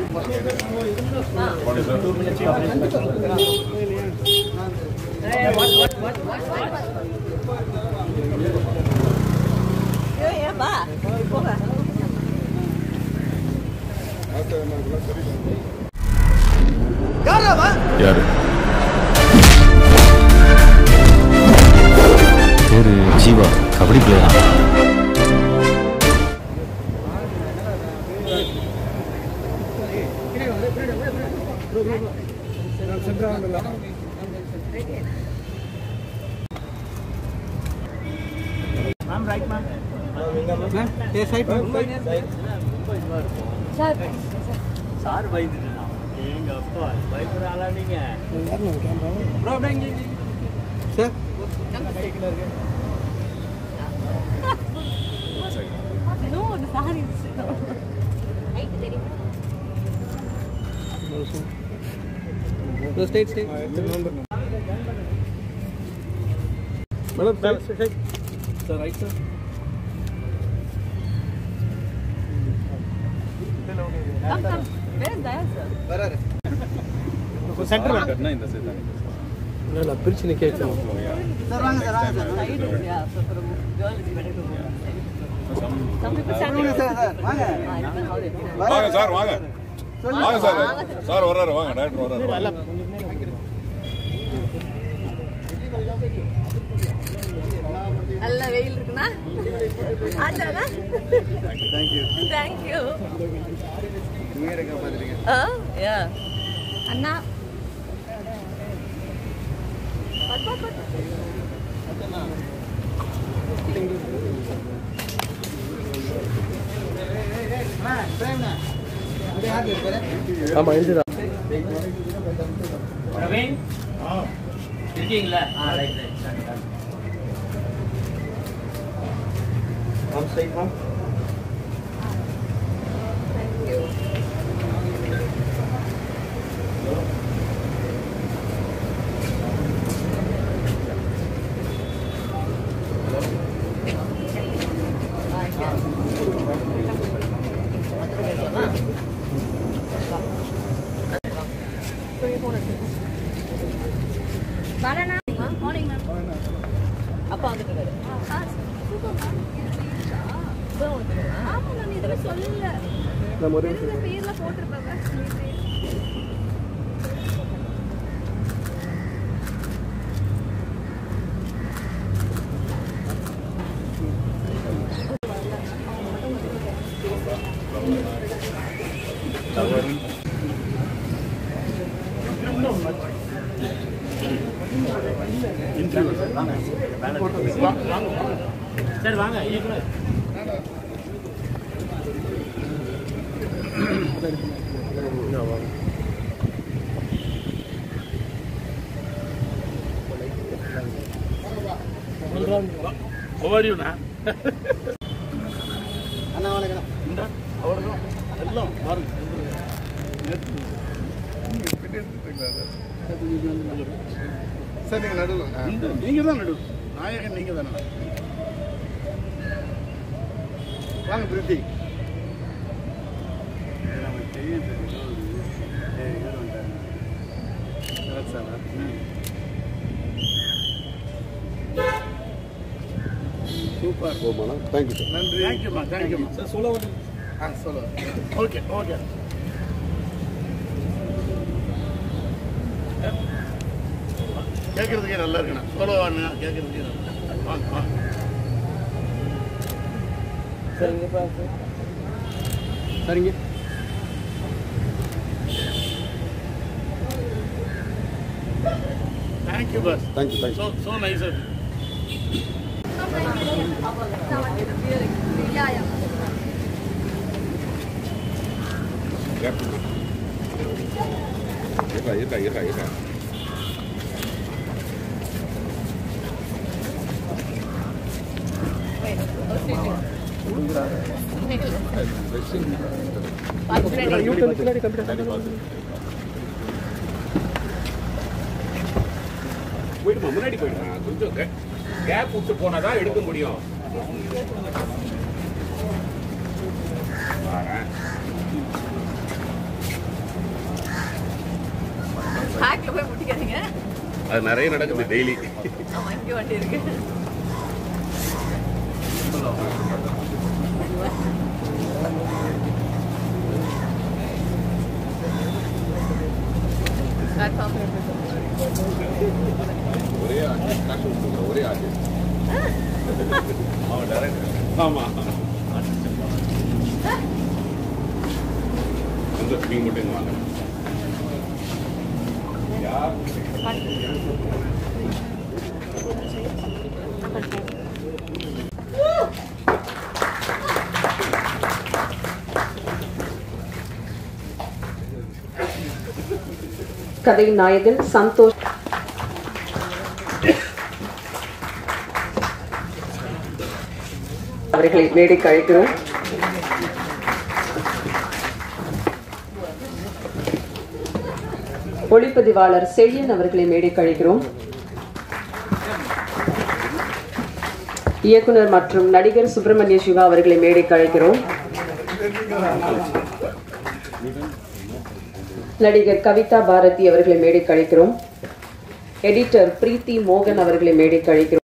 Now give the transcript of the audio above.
வா போக யாரு பேரு ஜீவா கபடி பிளேயரா சார் பயந்துட்டா எங்க அப்பா பயப்படுறாளா நீங்க No, sorry. Come, come. Where is Daya, sir? Side, yeah. So for a girl, it's better to go side. Some people stand Ah, it depends how they stand. வாங்க sir வாங்க வாங்க சார் சார் வர்றாரு வாங்க doctor வர்றாரு நல்ல வெயில் இருக்குண்ணா ஆச்சாரா தேங்க்யூ ஆ யா அண்ணா பட், பட், பட். பிரவீன் இருக்கீங்களா ஆ ரைட் ரைட் வரேண்ணா மார்னிங் மேம் அப்பா வந்துட்டு ஆமா நான் இதுல சொல்லல பேர்ல போட்டிருப்பாங்க சார் வாங்க இயக்குனர் ஓவரியூண்ணா சார் நீங்க நடுவில் நீங்க தான் நடு நாயகன் நீங்க தானே வாங்க பிரித்தி சூப்பர் தேங்க்யூ சார் நன்றி தேங்க்யூம்மா தேங்க்யூம்மா சார் சொல்ல ஆ சொல்ல ஓகே ஓகே கேட்கறதுக்கே நல்லா இருக்குண்ணா சொல்லுவாண்ணா கேட்கறதுக்கே நல்லா இருக்கு. வாங்க வாங்க சரிங்க thank you boss thank you thank you so so nice of Yeah, yeah. இருக்கா இருக்கா இருக்கா இருக்கா போயிடுமா முன்னாடி போயிடுமா கொஞ்சம் கேப் விட்டு போனாதான் எடுக்க முடியும் வரேன் அது நிறைய நடக்குது டெய்லி ஆமா இங்க வண்டி இருக்கு Platform. ஒரே ஆட்டு காசு கொடுக்குற ஒரே ஆட்டு ஆமா வந்து நீங்க மட்டும் இங்க வாங்க யார் கதையின் நாயகன் சந்தோஷ் அவர்களை மேடைக்கு அழைக்கிறோம் ஒளிப்பதிவாளர் செழியன் அவர்களை மேடைக்கு அழைக்கிறோம் இயக்குனர் மற்றும் நடிகர் சுப்பிரமணிய சிவா அவர்களை மேடைக்கு அழைக்கிறோம் நடிகர் கவிதா பாரதி அவர்களை மேடைக்கு அழைக்கிறோம் எடிட்டர் பிரீத்தி மோகன் அவர்களை மேடைக்கு அழைக்கிறோம்